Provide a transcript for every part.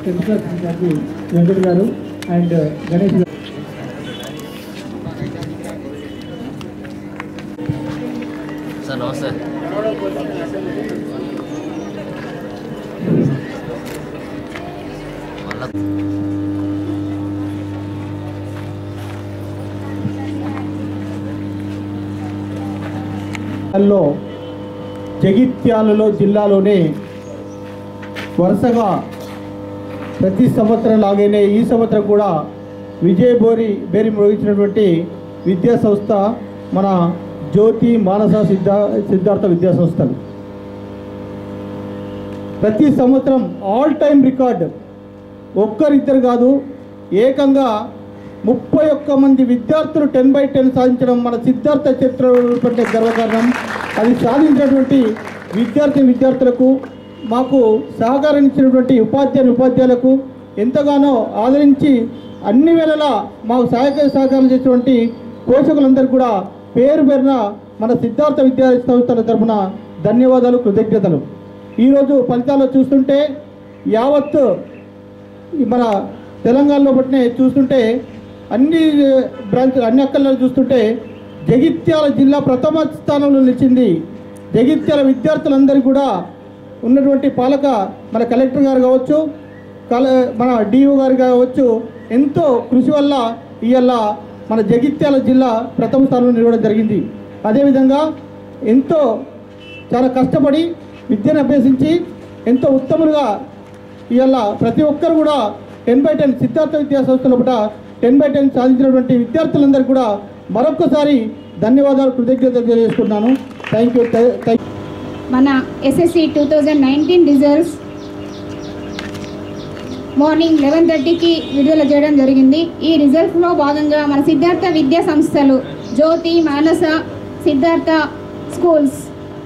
Tenth class విద్యార్థి వెంకట్ గారు and Ganesh గారు సార్ నమస్తే మళ్ళా లో జగిత్యాలలో జిల్లాలోనే వరుసగా ప్రతి సంవత్సరం లాగానే ఈ సంవత్సరం కూడా విజయ బోరి బేరి మోగించినటువంటి విద్యా సంస్థ మన జ్యోతి మానస సిద్ధా సిద్ధార్థ విద్యా సంస్థలు ప్రతి సంవత్సరం ఆల్ టైమ్ రికార్డ్ ఒక్కరిద్దరు కాదు ఏకంగా ముప్పై ఒక్క మంది విద్యార్థులు టెన్ బై టెన్ సాధించడం మన సిద్ధార్థ చరిత్ర గర్వకారణం అది సాధించినటువంటి విద్యార్థి విద్యార్థులకు మాకు సహకారం ఇచ్చినటువంటి ఉపాధ్యాయులు ఉపాధ్యాయులకు ఎంతగానో ఆదరించి అన్ని వేళలా మాకు సహాయక సహకారం చేసినటువంటి పోషకులందరూ కూడా పేరు పేరున మన సిద్ధార్థ విద్యా సంస్థల తరఫున ధన్యవాదాలు కృతజ్ఞతలు ఈరోజు ఫలితాలు చూస్తుంటే యావత్ ఈ మన తెలంగాణలో పట్టిన చూస్తుంటే అన్ని బ్రాంచ్ అన్ని అక్కల్లో చూస్తుంటే జగిత్యాల జిల్లా ప్రథమ స్థానంలో నిలిచింది జగిత్యాల విద్యార్థులందరికీ కూడా ఉన్నటువంటి పాలక మన కలెక్టర్ గారు కావచ్చు కల మన డిఓ గారు కావచ్చు ఎంతో కృషి వల్ల ఇవాళ మన జగిత్యాల జిల్లా ప్రథమ స్థానంలో నిలవడం జరిగింది అదేవిధంగా ఎంతో చాలా కష్టపడి విద్యను అభ్యసించి ఎంతో ఉత్తములుగా ఇవాళ ప్రతి ఒక్కరు కూడా టెన్ బై టెన్ సిద్ధార్థ విద్యా సంస్థల పూట టెన్ బై టెన్ సాధించినటువంటి విద్యార్థులందరూ కూడా మరొక్కసారి ధన్యవాదాలు కృతజ్ఞతలు తెలియజేసుకుంటున్నాను థ్యాంక్ యూ థ్యాంక్ మన SSC two thousand nineteen results morning eleven థర్టీకి విడుదల చేయడం జరిగింది ఈ రిజల్ట్స్లో భాగంగా మన సిద్ధార్థ విద్యా సంస్థలు జ్యోతి మానస సిద్ధార్థ స్కూల్స్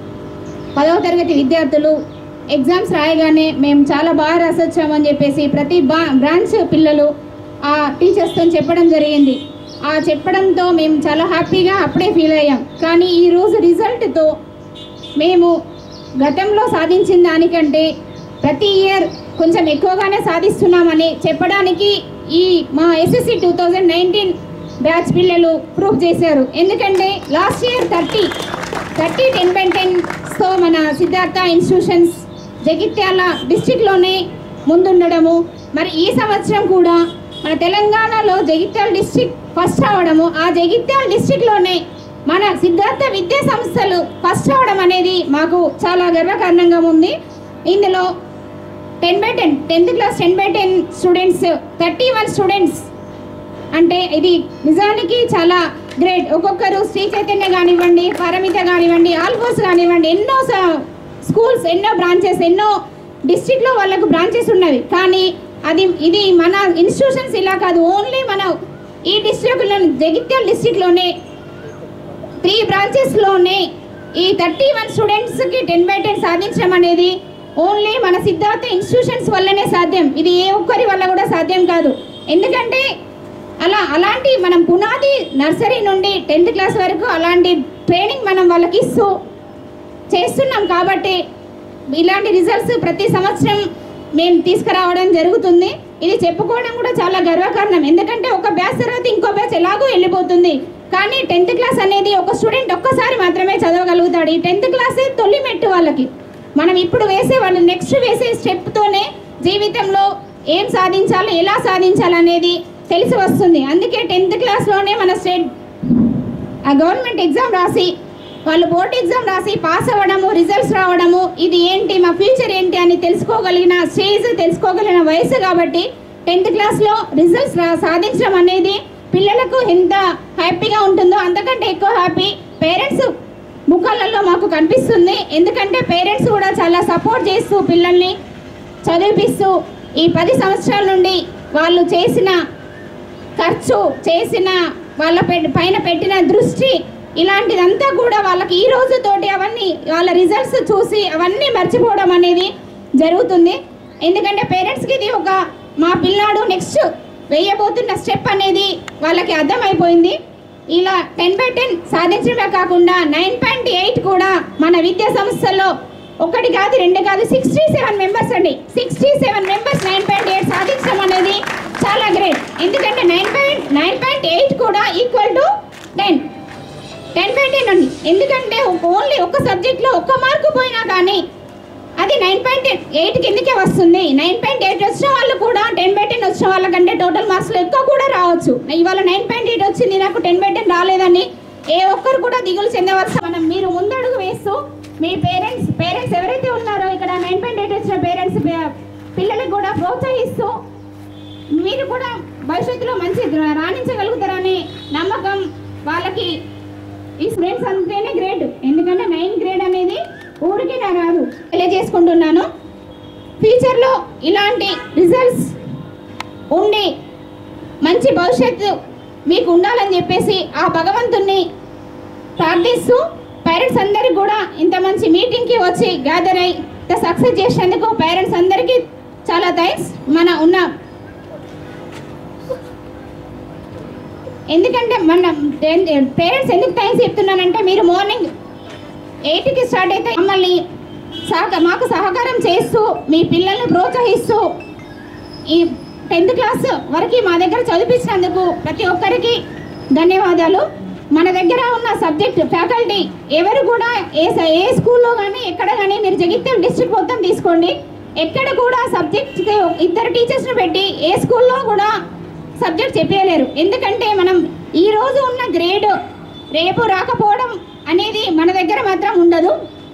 పదవ తరగతి విద్యార్థులు ఎగ్జామ్స్ రాయగానే మేము చాలా బాగా రాసొచ్చామని చెప్పేసి ప్రతి బా బ్రాంచ్ పిల్లలు ఆ టీచర్స్తో చెప్పడం జరిగింది ఆ చెప్పడంతో మేము చాలా హ్యాపీగా అప్పుడే ఫీల్ అయ్యాం కానీ ఈరోజు రిజల్ట్తో మేము గతంలో సాధించిన దానికంటే ప్రతి ఇయర్ కొంచెం ఎక్కువగానే సాధిస్తున్నామని చెప్పడానికి ఈ మా SSC two thousand nineteen batch పిల్లలు ప్రూఫ్ చేశారు ఎందుకంటే last year thirty thirty ten by టెన్స్తో మన సిద్ధార్థ ఇన్స్టిట్యూషన్స్ జగిత్యాల డిస్టిక్లోనే ముందుండడము మరి ఈ సంవత్సరం కూడా మన తెలంగాణలో జగిత్యాల డిస్టిక్ ఫస్ట్ అవడము ఆ జగిత్యాల డిస్టిక్లోనే మన సిద్ధార్థ విద్యా సంస్థలు ఫస్ట్ అవడం అనేది మాకు చాలా గర్వకారణంగా ఉంది ఇందులో ten by ten tenth class ten by ten students thirty one students అంటే ఇది నిజానికి చాలా గ్రేట్ ఒక్కొక్కరు శ్రీ చైతన్య కానివ్వండి పరమిత కానివ్వండి ఆల్ఫోస్ కానివ్వండి ఎన్నో స- స్కూల్స్ ఎన్నో బ్రాంచెస్ ఎన్నో డిస్ట్రిక్ట్లో వాళ్ళకు బ్రాంచెస్ ఉన్నవి కానీ అది ఇది మన ఇన్స్టిట్యూషన్స్ ఇలా కాదు ఓన్లీ మన ఈ డిస్ట్రిక్ట్లో జగిత్యాల డిస్ట్రిక్ట్లోనే త్రీ బ్రాంచెస్లోనే ఈ థర్టీ వన్ స్టూడెంట్స్కి టెన్ బై టెన్ సాధించడం అనేది ఓన్లీ మన సిద్ధార్థ ఇన్స్టిట్యూషన్స్ వల్లనే సాధ్యం ఇది ఏ ఒక్కరి వల్ల కూడా సాధ్యం కాదు ఎందుకంటే అలా అలాంటి మనం పునాది నర్సరీ నుండి టెన్త్ క్లాస్ వరకు అలాంటి ట్రైనింగ్ మనం వాళ్ళకి ఇస్తూ చేస్తున్నాం కాబట్టి ఇలాంటి రిజల్ట్స్ ప్రతి సంవత్సరం మేము తీసుకురావడం జరుగుతుంది ఇది చెప్పుకోవడం కూడా చాలా గర్వకారణం ఎందుకంటే ఒక బ్యాచ్ తర్వాత ఇంకో బ్యాచ్ ఎలాగో వెళ్ళిపోతుంది కానీ టెన్త్ క్లాస్ అనేది ఒక స్టూడెంట్ ఒక్కసారి మాత్రమే చదవగలుగుతాడు ఈ టెన్త్ క్లాసే తొలి మెట్టు వాళ్ళకి మనం ఇప్పుడు వేసే వాళ్ళు నెక్స్ట్ వేసే స్టెప్తోనే జీవితంలో ఏం సాధించాలి ఎలా సాధించాలి అనేది తెలిసి వస్తుంది అందుకే టెన్త్ క్లాస్లోనే మన స్టేట్ ఆ గవర్నమెంట్ ఎగ్జామ్ రాసి వాళ్ళు బోర్డ్ ఎగ్జామ్ రాసి పాస్ అవ్వడము రిజల్ట్స్ రావడము ఇది ఏంటి మా ఫ్యూచర్ ఏంటి అని తెలుసుకోగలిగిన స్టేజ్ తెలుసుకోగలిగిన వయసు కాబట్టి టెన్త్ క్లాస్లో రిజల్ట్స్ రా సాధించడం అనేది పిల్లలకు ఎంత హ్యాపీగా ఉంటుందో అంతకంటే ఎక్కువ హ్యాపీ పేరెంట్స్ ముఖాలలో మాకు కనిపిస్తుంది ఎందుకంటే పేరెంట్స్ కూడా చాలా సపోర్ట్ చేస్తూ పిల్లల్ని చదివిపిస్తూ ఈ పది సంవత్సరాల నుండి వాళ్ళు చేసిన ఖర్చు చేసిన వాళ్ళ పె- పైన పెట్టిన దృష్టి ఇలాంటిదంతా కూడా వాళ్ళకి ఈ రోజుతోటి అవన్నీ వాళ్ళ రిజల్ట్స్ చూసి అవన్నీ మర్చిపోవడం అనేది జరుగుతుంది ఎందుకంటే పేరెంట్స్కి ఇది ఒక మా పిల్లాడు నెక్స్ట్ వేయబోతున్న స్టెప్ అనేది వాళ్ళకి అర్థమైపోయింది ఇలా టెన్ బై టెన్ సాధించడమే కాకుండా నైన్ పాయింట్ ఎయిట్ కూడా మన విద్యా సంస్థల్లో ఒకటి కాదు రెండు కాదు సిక్స్టీ సెవెన్ మెంబర్స్ అండి sixty seven members nine point eight సాధించడం అనేది చాలా గ్రేట్ ఎందుకంటే nine point nine point eight కూడా equal to ten ten point eight అండి ఎందుకంటే ఓన్లీ ఒక్క సబ్జెక్ట్లో ఒక్క మార్కు పోయినా కానీ అది నైన్ పాయింట్ ఎయిట్ కిందకే వస్తుంది నైన్ పాయింట్ ఎయిట్ వచ్చిన వాళ్ళు కూడా టెన్ బై టెన్ వచ్చిన వాళ్ళకంటే టోటల్ మార్క్స్లో ఎక్కువ కూడా రావచ్చు ఇవాళ నైన్ పాయింట్ ఎయిట్ వచ్చింది నాకు టెన్ బై టెన్ రాలేదని ఏ ఒక్కరు కూడా దిగులు చెందవలసి మనం మీరు ముందడుగు వేస్తూ మీ పేరెంట్స్ పేరెంట్స్ ఎవరైతే ఉన్నారో ఇక్కడ నైన్ పాయింట్ ఎయిట్ వచ్చిన పేరెంట్స్ పిల్లలకు కూడా ప్రోత్సహిస్తూ మీరు కూడా భవిష్యత్తులో మంచి రాణించగలుగుతారనే నమ్మకం వాళ్ళకి ఈ స్టూడెంట్స్ అంటేనే గ్రేట్ ఎందుకంటే నైన్ గ్రేడ్ అనేది ఊరికి నా రాదు తెలియజేసుకుంటున్నాను ఫ్యూచర్లో ఇలాంటి రిజల్ట్స్ ఉండి మంచి భవిష్యత్తు మీకు ఉండాలని చెప్పేసి ఆ భగవంతుణ్ణి ప్రార్థిస్తూ పేరెంట్స్ అందరికి కూడా ఇంత మంచి మీటింగ్కి వచ్చి గ్యాదర్ అయి ఇంత సక్సెస్ చేసినందుకు పేరెంట్స్ అందరికీ చాలా థ్యాంక్స్ మన ఉన్న ఎందుకంటే మన పేరెంట్స్ ఎందుకు థ్యాంక్స్ చెప్తున్నానంటే మీరు మార్నింగ్ ఎయిట్కి స్టార్ట్ అయితే మమ్మల్ని సహక మాకు సహకారం చేస్తూ మీ పిల్లల్ని ప్రోత్సహిస్తూ ఈ టెన్త్ క్లాస్ వరకు మా దగ్గర చదివించినందుకు ప్రతి ఒక్కరికి ధన్యవాదాలు మన దగ్గర ఉన్న సబ్జెక్ట్ ఫ్యాకల్టీ ఎవరు కూడా ఏ స- ఏ స్కూల్లో కానీ ఎక్కడ కానీ మీరు జగిత్యాల డిస్ట్రిక్ట్ మొత్తం తీసుకోండి ఎక్కడ కూడా సబ్జెక్ట్ ఇద్దరు టీచర్స్ని పెట్టి ఏ స్కూల్లో కూడా సబ్జెక్ట్ చెప్పలేరు ఎందుకంటే మనం ఈ రోజు ఉన్న గ్రేడ్ రేపు రాకపోవడం అనేది మన దగ్గర మాత్రం ఉండదు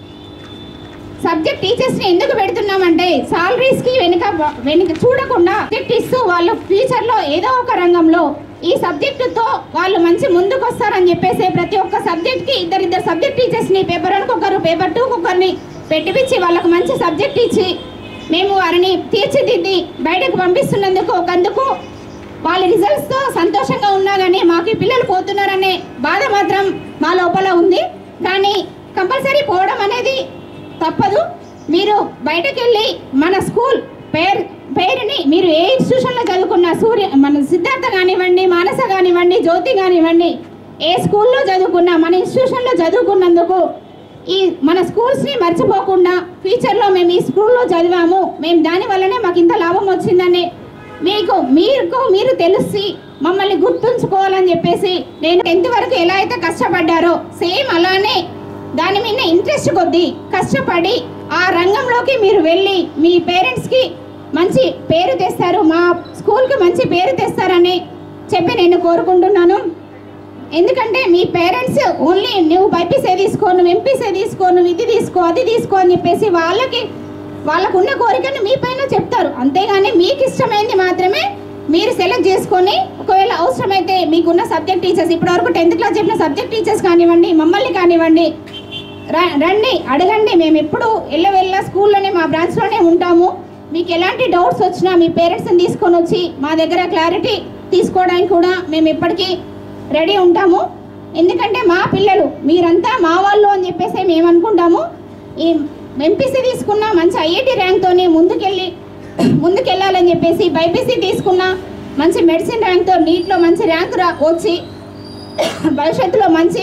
సబ్జెక్ట్ టీచర్స్ని ఎందుకు పెడుతున్నామంటే సాలరీస్కి వెనుక వెనుక చూడకుండా సబ్జెక్ట్ ఇస్తూ వాళ్ళు ఫ్యూచర్లో ఏదో ఒక రంగంలో ఈ సబ్జెక్టుతో వాళ్ళు మంచి ముందుకు వస్తారని చెప్పేసి ప్రతి ఒక్క సబ్జెక్ట్కి ఇద్దరిద్దరు సబ్జెక్ట్ టీచర్స్ని పేపర్ వన్కి ఒకరు పేపర్ టూకి ఒకరిని పెట్టిపించి వాళ్ళకు మంచి సబ్జెక్ట్ ఇచ్చి మేము వారిని తీర్చిదిద్ది బయటకు పంపిస్తున్నందుకు ఒకందుకు వాళ్ళ రిజల్ట్స్తో సంతోషంగా ఉన్నా కానీ మాకు ఈ పిల్లలు పోతున్నారనే బాధ మాత్రం మా లోపల ఉంది కానీ కంపల్సరీ పోవడం అనేది తప్పదు మీరు బయటకు వెళ్ళి మన స్కూల్ పేరు పేరుని మీరు ఏ ఇన్స్టిట్యూషన్లో చదువుకున్న సూర్య మన సిద్ధార్థ కానివ్వండి మానస కానివ్వండి జ్యోతి కానివ్వండి ఏ స్కూల్లో చదువుకున్నా మన ఇన్స్టిట్యూషన్లో చదువుకున్నందుకు ఈ మన స్కూల్స్ని మర్చిపోకుండా ఫ్యూచర్లో మేము ఈ స్కూల్లో చదివాము మేము దాని వల్లనే మాకు ఇంత లాభం వచ్చిందని మీకు మీకు మీరు తెలిసి మమ్మల్ని గుర్తుంచుకోవాలని చెప్పేసి నేను టెన్త్ వరకు ఎలా అయితే కష్టపడ్డారో సేమ్ అలానే దాని మీద ఇంట్రెస్ట్ కొద్దీ కష్టపడి ఆ రంగంలోకి మీరు వెళ్ళి మీ పేరెంట్స్కి మంచి పేరు తెస్తారు మా స్కూల్కి మంచి పేరు తెస్తారని చెప్పి నేను కోరుకుంటున్నాను ఎందుకంటే మీ పేరెంట్స్ ఓన్లీ నువ్వు బైపీసే తీసుకో నువ్వు ఎంపీసే తీసుకో నువ్వు ఇది తీసుకో అది తీసుకో అని చెప్పేసి వాళ్ళకి వాళ్ళకున్న కోరికను మీ పైన చెప్తారు అంతేగాని మీకు ఇష్టమైంది మాత్రమే మీరు సెలెక్ట్ చేసుకొని ఒకవేళ అవసరమైతే మీకున్న సబ్జెక్ట్ టీచర్స్ ఇప్పటివరకు టెన్త్ క్లాస్ చెప్పిన సబ్జెక్ట్ టీచర్స్ కానివ్వండి మమ్మల్ని కానివ్వండి ర- రండి అడగండి మేము ఎప్పుడు వెళ్ళ వెళ్ళ స్కూల్లోనే మా బ్రాంచ్లోనే ఉంటాము మీకు ఎలాంటి డౌట్స్ వచ్చినా మీ పేరెంట్స్ని తీసుకొని వచ్చి మా దగ్గర క్లారిటీ తీసుకోవడానికి కూడా మేము ఎప్పటికీ రెడీ ఉంటాము ఎందుకంటే మా పిల్లలు మీరంతా మా వాళ్ళు అని చెప్పేసి మేము అనుకుంటాము ఈ ఎంపీసీ తీసుకున్న మంచి ఐఐటి ర్యాంక్తోనే ముందుకెళ్ళి ముందుకెళ్ళాలని చెప్పేసి బైపీసీ తీసుకున్న మంచి మెడిసిన్ ర్యాంక్తో నీట్లో మంచి ర్యాంక్ రా వచ్చి భవిష్యత్తులో మంచి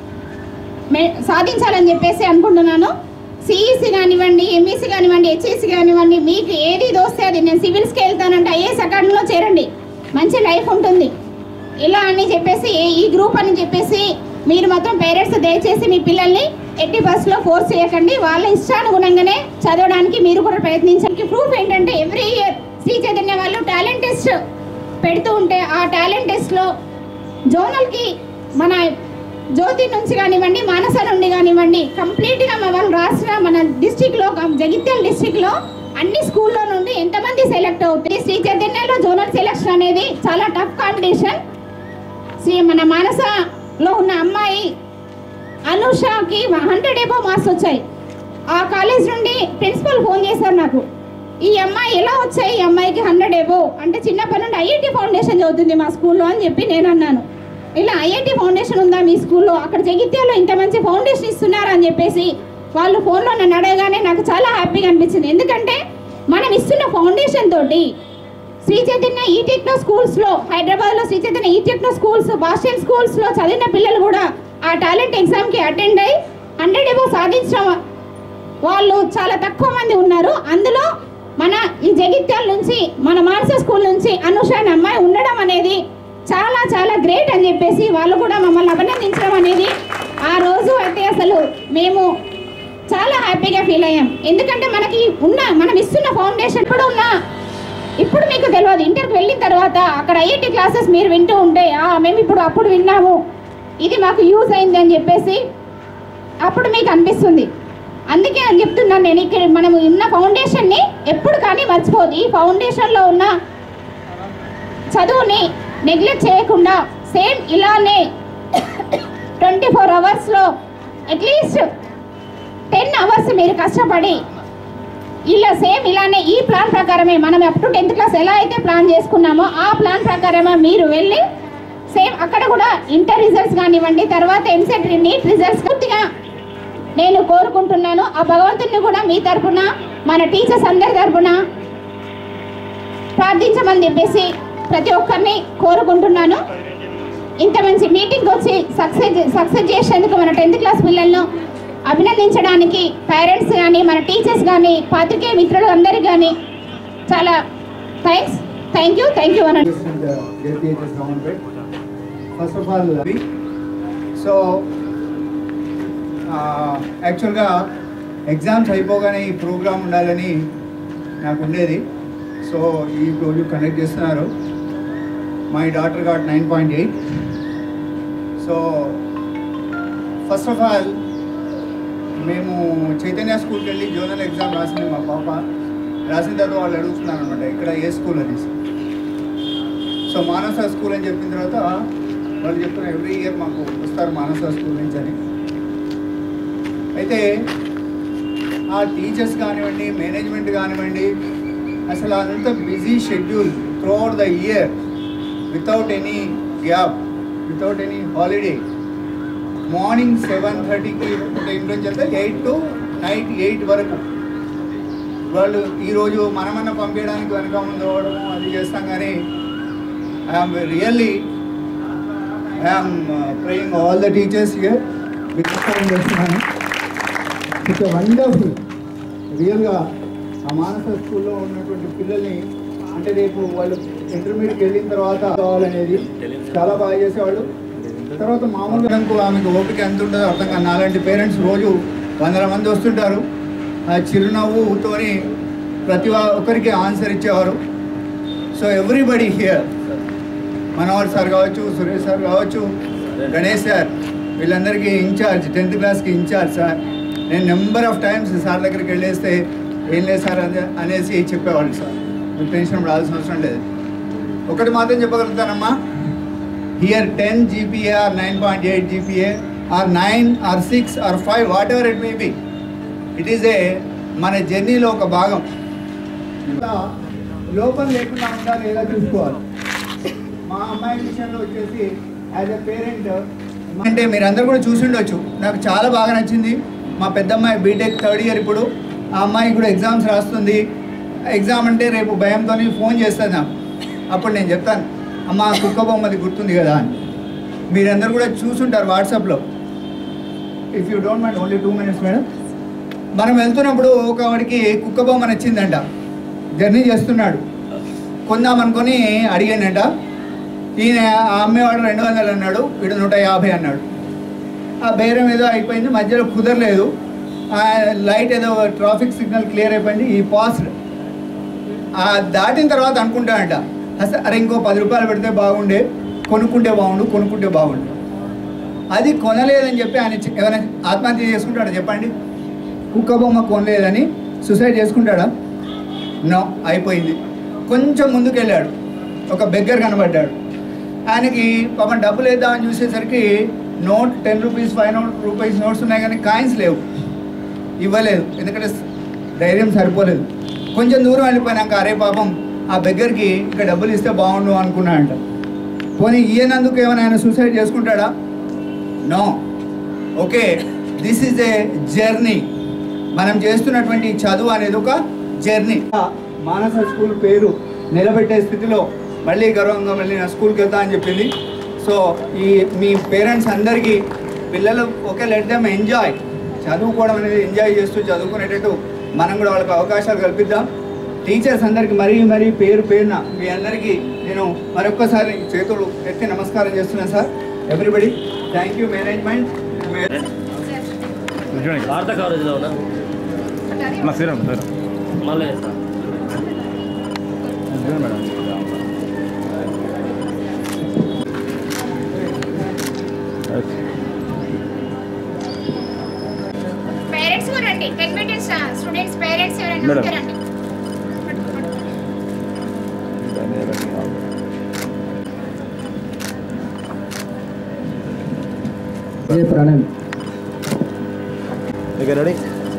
మే- సాధించాలని చెప్పేసి అనుకుంటున్నాను సిఈసి కానివ్వండి ఎంఈసి కానివ్వండి హెచ్ఈసి కానివ్వండి మీకు ఏది దోస్తే అది నేను సివిల్స్కి వెళ్తానంటే ఐఏఎస్ అకాడమీలో చేరండి మంచి లైఫ్ ఉంటుంది ఇలా అని చెప్పేసి ఏ- ఈ గ్రూప్ అని చెప్పేసి మీరు మాత్రం పేరెంట్స్ దయచేసి మీ పిల్లల్ని ఎట్టి బస్సులో ఫోర్స్ చేయకండి వాళ్ళ ఇష్టానుగుణంగానే చదవడానికి మీరు కూడా ప్రయత్నించండి ప్రూఫ్ ఏంటంటే ఎవ్రీ ఇయర్ శ్రీ చైతన్య వాళ్ళు టాలెంట్ టెస్ట్ పెడుతూ ఉంటే ఆ టాలెంట్ టెస్ట్లో జోనల్కి మన జ్యోతి నుంచి కానివ్వండి మానస నుండి కానివ్వండి కంప్లీట్గా మా వాళ్ళు రాసిన మన డిస్టిక్లో జగిత్యాల డిస్టిక్లో అన్ని స్కూల్లో నుండి ఎంతమంది సెలెక్ట్ అవుతుంది శ్రీ చైతన్యలో జోనల్ సెలెక్షన్ అనేది చాలా టఫ్ కాంపిటీషన్ శ్రీ మన మానసలో ఉన్న అమ్మాయి అనుషకి హండ్రెడ్ ఏబో మార్క్స్ వచ్చాయి ఆ కాలేజ్ నుండి ప్రిన్సిపల్ ఫోన్ చేశారు నాకు ఈ అమ్మాయి ఎలా వచ్చాయి ఈ అమ్మాయికి హండ్రెడ్ ఏబో అంటే చిన్నప్పటి నుండి ఐఐటి ఫౌండేషన్ చదువుతుంది మా స్కూల్లో అని చెప్పి నేను అన్నాను ఇలా ఐఐటి ఫౌండేషన్ ఉందా మీ స్కూల్లో అక్కడ జగిత్యాలో ఇంత మంచి ఫౌండేషన్ ఇస్తున్నారా అని చెప్పేసి వాళ్ళు ఫోన్లో నన్ను అడగగానే నాకు చాలా హ్యాపీగా అనిపించింది ఎందుకంటే మనం ఇస్తున్న ఫౌండేషన్ తోటి శ్రీ చైతన్య ఈ టెక్నో స్కూల్స్లో హైదరాబాద్లో శ్రీ చైతన్య ఈ టెక్నో స్కూల్స్ బాస్టన్ స్కూల్స్లో చదివిన పిల్లలు కూడా ఆ టాలెంట్ ఎగ్జామ్కి అటెండ్ అయ్యి హండ్రెడ్ ఏమో సాధించడం వాళ్ళు చాలా తక్కువ మంది ఉన్నారు అందులో మన ఈ జగిత్యాల నుంచి మన మానస స్కూల్ నుంచి అనుష అనే అమ్మాయి ఉండడం అనేది చాలా చాలా గ్రేట్ అని చెప్పేసి వాళ్ళు కూడా మమ్మల్ని అభినందించడం అనేది ఆ రోజు అయితే అసలు మేము చాలా హ్యాపీగా ఫీల్ అయ్యాం ఎందుకంటే మనకి ఉన్న మనం ఇస్తున్న ఫౌండేషన్ కూడా ఉన్న ఇప్పుడు మీకు తెలియదు ఇంటర్కి వెళ్ళిన తర్వాత అక్కడ ఐఐటి క్లాసెస్ మీరు వింటూ ఉంటే "ఆ, మేము ఇప్పుడు అప్పుడు విన్నాము ఇది మాకు యూజ్ అయింది అని చెప్పేసి అప్పుడు మీకు అనిపిస్తుంది అందుకే అని చెప్తున్నాను నేను ఇక్కడ మనం ఉన్న ఫౌండేషన్ని ఎప్పుడు కానీ మర్చిపోదు ఈ ఫౌండేషన్లో ఉన్న చదువుని నెగ్లెక్ట్ చేయకుండా సేమ్ ఇలానే ట్వంటీ ఫోర్ అవర్స్లో అట్లీస్ట్ టెన్ అవర్స్ మీరు కష్టపడి ఇలా సేమ్ ఇలానే ఈ ప్లాన్ ప్రకారమే మనం అప్ టు టెన్త్ క్లాస్ ఎలా అయితే ప్లాన్ చేసుకున్నామో ఆ ప్లాన్ ప్రకారమే మీరు వెళ్ళి సేమ్ అక్కడ కూడా ఇంటర్ రిజల్ట్స్ కానివ్వండి తర్వాత ఎంసెట్ నీట్ రిజల్ట్స్ పూర్తిగా నేను కోరుకుంటున్నాను ఆ భగవంతుని కూడా మీ తరపున మన టీచర్స్ అందరి తరపున ప్రార్థించమని చెప్పేసి ప్రతి ఒక్కరిని కోరుకుంటున్నాను ఇంత మంచి మీటింగ్ వచ్చి సక్సెస్ సక్సెస్ చేసేందుకు మన టెన్త్ క్లాస్ పిల్లలను అభినందించడానికి పేరెంట్స్ కానీ మన టీచర్స్ కానీ పాత్రికేయ మిత్రులు అందరికీ కానీ చాలా thanks thank you thank you అనండి JPHS Government. First of all, so యాక్చువల్గా ఎగ్జామ్స్ అయిపోగానే ఈ ప్రోగ్రామ్ ఉండాలని నాకు ఉండేది సో ఈ రోజు కండక్ట్ చేస్తున్నారు my daughter got nine point eight so first of all మేము చైతన్య స్కూల్కి వెళ్ళి జోనల్ ఎగ్జామ్ రాసింది మా పాప రాసిన తర్వాత వాళ్ళు అడుగుతున్నారు అనమాట ఇక్కడ ఏ స్కూల్ అనేసి సో మానస స్కూల్ అని చెప్పిన తర్వాత వాళ్ళు చెప్తున్నారు ఎవ్రీ ఇయర్ మాకు వస్తారు మానస స్కూల్ నుంచి అని అయితే ఆ టీచర్స్ కానివ్వండి మేనేజ్మెంట్ కానివ్వండి అసలు అంత busy schedule throughout the year without any gap without any holiday morning seven థర్టీకి ఇంట్లో నుంచి వెళ్తే ఎయిట్ టు నైట్ ఎయిట్ వరకు వాళ్ళు ఈరోజు మనమన్నా పంపించడానికి వెనక ముందు అవ్వడము అది చేస్తాం కానీ I'm really I'm praying all the teachers here విజ్ఞాపనం చేస్తున్నాను ఇట్స్ వండర్ఫుల్ రియల్గా ఆ మానస స్కూల్లో ఉన్నటువంటి పిల్లల్ని అంటే రేపు వాళ్ళు ఇంటర్మీడియట్కి వెళ్ళిన తర్వాత కావాలనేది చాలా బాగా చేసేవాళ్ళు తర్వాత మామూలుగా అనుకో ఆమెకు ఓపిక ఎంత ఉంటుందో అర్థం కాదు నాలాంటి పేరెంట్స్ రోజు వందల మంది వస్తుంటారు ఆ చిరునవ్వుతోని ప్రతి వా- ఒక్కరికి ఆన్సర్ ఇచ్చేవారు so everybody here Manohar sir కావచ్చు సురేష్ సార్ కావచ్చు గణేష్ సార్ వీళ్ళందరికీ ఇన్ఛార్జ్ టెన్త్ క్లాస్కి ఇన్ఛార్జ్ సార్ నేను నెంబర్ ఆఫ్ టైమ్స్ సార్ దగ్గరికి వెళ్ళేస్తే ఏం లేదు సార్ అదే అనేసి చెప్పేవాళ్ళు సార్ మీరు టెన్షన్ పడాల్సిన అవసరం లేదు ఒకటి మాత్రం చెప్పగలుగుతానమ్మా here ten GPA or nine point eight GPA or nine or six or five whatever it may be it is a మన జర్నీలో ఒక భాగం ఇలా లోపం లేకుండా ఉండాలి ఎలా చూసుకోవాలి మా అమ్మాయి విషయంలో వచ్చేసి యాజ్ ఎ పేరెంట్ అంటే మీరు అందరు కూడా చూసి ఉండొచ్చు నాకు చాలా బాగా నచ్చింది మా పెద్ద అమ్మాయి బీటెక్ థర్డ్ ఇయర్ ఇప్పుడు ఆ అమ్మాయి కూడా ఎగ్జామ్స్ రాస్తుంది ఎగ్జామ్ అంటే రేపు భయంతో ఫోన్ చేస్తుంది నాకు అప్పుడు నేను చెప్తాను అమ్మ కుక్క బొమ్మది గుర్తుంది కదా అని మీరందరూ కూడా చూసుంటారు వాట్సాప్లో if you don't mind only two minutes madam మనం వెళ్తున్నప్పుడు ఒక వాడికి కుక్క బొమ్మ నచ్చిందంట జర్నీ చేస్తున్నాడు కొందామనుకొని అడిగానంట ఈయన ఆ అమ్మేవాడు రెండు వందలు అన్నాడు వీడు నూట యాభై అన్నాడు ఆ బేరం ఏదో అయిపోయింది మధ్యలో కుదరలేదు ఆ లైట్ ఏదో ట్రాఫిక్ సిగ్నల్ క్లియర్ అయిపోయింది ఈ పాస్డ్ ఆ దాటిన తర్వాత అనుకుంటాడంట అసలు అరే ఇంకో పది రూపాయలు పెడితే బాగుండే కొనుక్కుంటే బాగుండు కొనుక్కుంటే బాగుండు అది కొనలేదని చెప్పి ఆయన చి- ఏమైనా ఆత్మహత్య చేసుకుంటాడా చెప్పండి కుక్క బొమ్మ కొనలేదని సూసైడ్ చేసుకుంటాడా నో అయిపోయింది కొంచెం ముందుకు వెళ్ళాడు ఒక బెగ్గర్ కనబడ్డాడు ఆయనకి పాపం డబ్బులు వేద్దామని చూసేసరికి note ten rupees five note rupees notes ఉన్నాయి కానీ కాయిన్స్ లేవు ఇవ్వలేదు ఎందుకంటే స- ధైర్యం సరిపోలేదు కొంచెం దూరం వెళ్ళిపోయినాక అరే పాపం ఆ బెగ్గర్కి ఇక్కడ డబ్బులు ఇస్తే బాగుండు అనుకున్నాడంట పోనీ ఈయనందుకు ఏమైనా ఆయన సూసైడ్ చేసుకుంటాడా no okay this is a journey మనం చేస్తున్నటువంటి చదువు అనేది ఒక జర్నీ మానస స్కూల్ పేరు నిలబెట్టే స్థితిలో మళ్ళీ గర్వంగా మళ్ళీ నా స్కూల్కి వెళ్తా అని చెప్పింది సో ఈ మీ పేరెంట్స్ అందరికీ పిల్లలు ఓకే లెట్ దెమ్ ఎంజాయ్ చదువుకోవడం అనేది ఎంజాయ్ చేస్తూ చదువుకునేటట్టు మనం కూడా వాళ్ళకి అవకాశాలు కల్పిద్దాం టీచర్స్ అందరికీ మరీ మరీ పేరు పేరున మీ అందరికీ నేను మరొక్కసారి చేతులు ఎత్తి నమస్కారం చేస్తున్నాను sir everybody thank you management వార్తా కవరేజ్లో ఉన్నా మళ్ళీ చేస్తా పేరెంట్స్ కూడా రండి టెక్నికల్ స్టూడెంట్స్ పేరెంట్స్ ఎవరైనా ఉంటే రండి Pranay Okay, ready?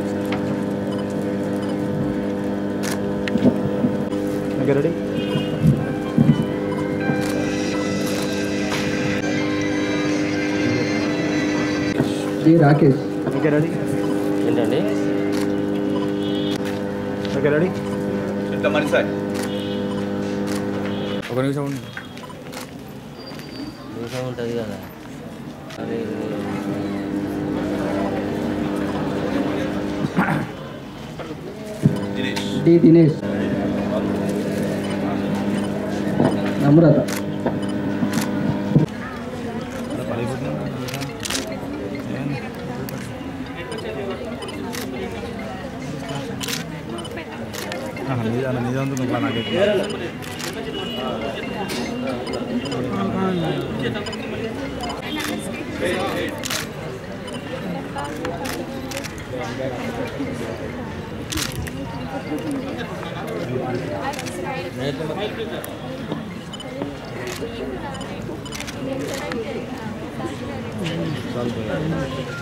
Okay, ready? G Rakesh Okay, ready? ఏంటండి Okay, ready? ఒక నిమిషం ఉండు. నిమిషం ఉంటుంది కదా అది డి దినేష్ నమ్రత ఆహా, నీది అన్న నీది ఉంటుంది ఇంకా నాకైతే సాల్వ్